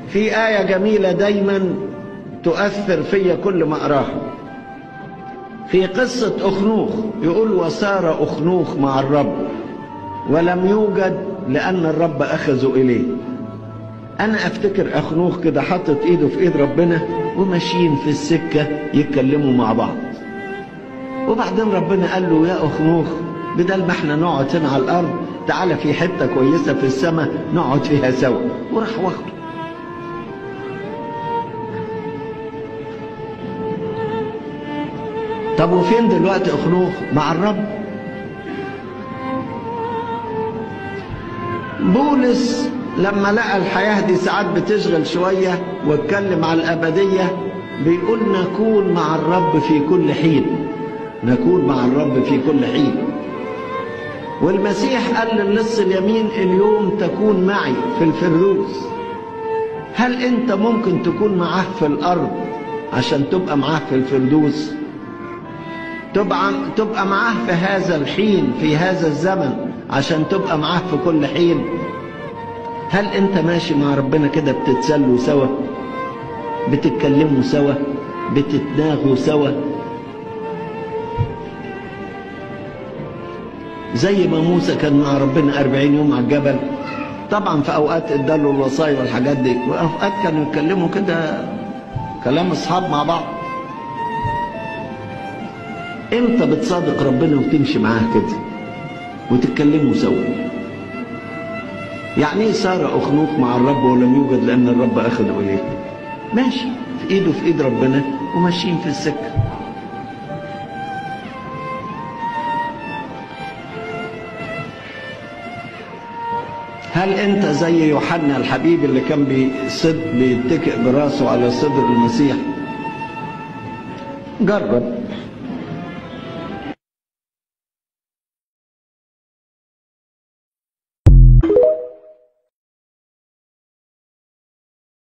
في آية جميلة دايما تؤثر في كل ما أراها في قصة أخنوخ يقول وسار أخنوخ مع الرب ولم يوجد لأن الرب أخذه إليه أنا أفتكر أخنوخ كده حاطط إيده في إيد ربنا وماشيين في السكة يتكلموا مع بعض وبعدين ربنا قال له يا أخنوخ بدل ما احنا نقعد هنا على الأرض تعالى في حتة كويسة في السماء نقعد فيها سوا وراح واخده طب وفين دلوقتي أخنوخ مع الرب بولس لما لقى الحياة دي ساعات بتشغل شوية واتكلم على الأبدية بيقول نكون مع الرب في كل حين نكون مع الرب في كل حين والمسيح قال للص اليمين اليوم تكون معي في الفردوس هل انت ممكن تكون معاه في الارض عشان تبقى معاه في الفردوس تبقى تبقى معاه في هذا الحين في هذا الزمن عشان تبقى معاه في كل حين هل انت ماشي مع ربنا كده بتتسلوا سوا بتتكلموا سوا بتتناغوا سوا زي ما موسى كان مع ربنا أربعين يوم على الجبل طبعا في أوقات اداله الوصايا والحاجات دي وأوقات كانوا يتكلموا كده كلام أصحاب مع بعض امتى بتصادق ربنا وتمشي معاه كده وتتكلموا سوا يعني ايه سار اخنوخ مع الرب ولم يوجد لان الرب اخذه اليه ماشي في ايده في ايد ربنا وماشيين في السكه هل انت زي يوحنا الحبيب اللي كان بيصد بيتكئ براسه على صدر المسيح جرب